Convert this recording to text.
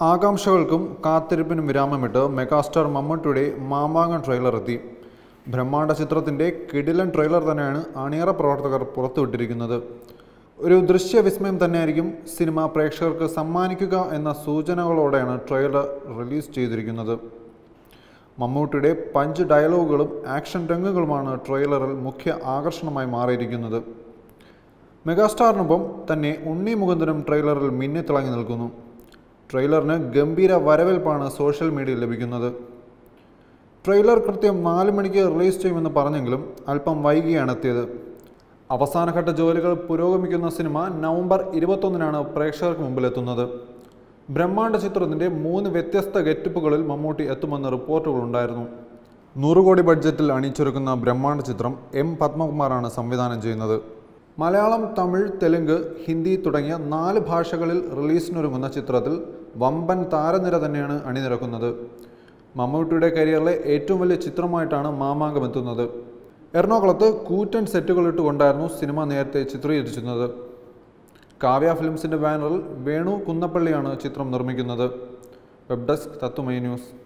ആകാംക്ഷകൾക്കും കാത്തിരിപ്പിനും വിരാമമിട്ട് megastar മമ്മൂട്ടിയുടെ Mamankam trailer എത്തി ബ്രഹ്മാണ്ഡ ചിത്രത്തിൻ്റെ കിടിലൻ ട്രെയിലർ തന്നെയാണ് അണിയറ പ്രവർത്തകർ പുറത്തുവിട്ടിരിക്കുന്നത് ഒരു ദൃശ്യവിസ്മയം തന്നെയായിരിക്കും സിനിമ പ്രേക്ഷകർക്ക് സമ്മാനിക്കുക എന്ന സൂചനകളോടെയാണ് ട്രെയിലർ റിലീസ് ചെയ്തിരിക്കുന്നത് മമ്മൂട്ടിയുടെ പഞ്ച് ഡയലോഗുകളും ആക്ഷൻ രംഗങ്ങളുമാണ് ട്രെയിലറിൽ മുഖ്യ ആകർഷണമായി മാറിയിരിക്കുന്നത് മെഗാസ്റ്റാറിനൊപ്പം തന്നെ ഉണ്ണി മുകുന്ദനും ട്രെയിലറിൽ മിന്നിത്തിളങ്ങി നിൽക്കുന്നു ട്രെയിലറിന് ഗംഭീര വരവേൽപ്പാണ് സോഷ്യൽ മീഡിയയിൽ ലഭിക്കുന്നത് ട്രെയിലർ കൃത്യം നാല് മണിക്ക് റിലീസ് ചെയ്യുമെന്ന് പറഞ്ഞെങ്കിലും അല്പം വൈകിയാണ് എത്തിയത് അവസാനഘട്ട ജോലികൾ പുരോഗമിക്കുന്ന സിനിമ നവംബർ ഇരുപത്തൊന്നിനാണ് പ്രേക്ഷകർക്ക് മുമ്പിലെത്തുന്നത് ബ്രഹ്മാണ്ഡ ചിത്രത്തിൻ്റെ മൂന്ന് വ്യത്യസ്ത ഗെറ്റപ്പുകളിൽ മമ്മൂട്ടി എത്തുമെന്ന് റിപ്പോർട്ടുകളുണ്ടായിരുന്നു നൂറ് കോടി ബഡ്ജറ്റിൽ അണിയിച്ചൊരുക്കുന്ന ബ്രഹ്മാണ്ഡ ചിത്രം എം പത്മകുമാറാണ് സംവിധാനം ചെയ്യുന്നത് മലയാളം തമിഴ് തെലുങ്ക് ഹിന്ദി തുടങ്ങിയ നാല് ഭാഷകളിൽ റിലീസിനൊരുങ്ങുന്ന ചിത്രത്തിൽ വമ്പൻ താരനിര തന്നെയാണ് അണിനിരക്കുന്നത് മമ്മൂട്ടിയുടെ കരിയറിലെ ഏറ്റവും വലിയ ചിത്രമായിട്ടാണ് മാമാങ്കം എത്തുന്നത് എറണാകുളത്ത് കൂറ്റൻ സെറ്റുകൾ ഇട്ടുകൊണ്ടായിരുന്നു സിനിമ നേരത്തെ ചിത്രീകരിച്ചിരുന്നത് കാവ്യ ഫിലിംസിൻ്റെ ബാനറിൽ വേണു കുന്നപ്പള്ളിയാണ് ചിത്രം നിർമ്മിക്കുന്നത് വെബ് ഡെസ്ക് തത്തുമൈ ന്യൂസ്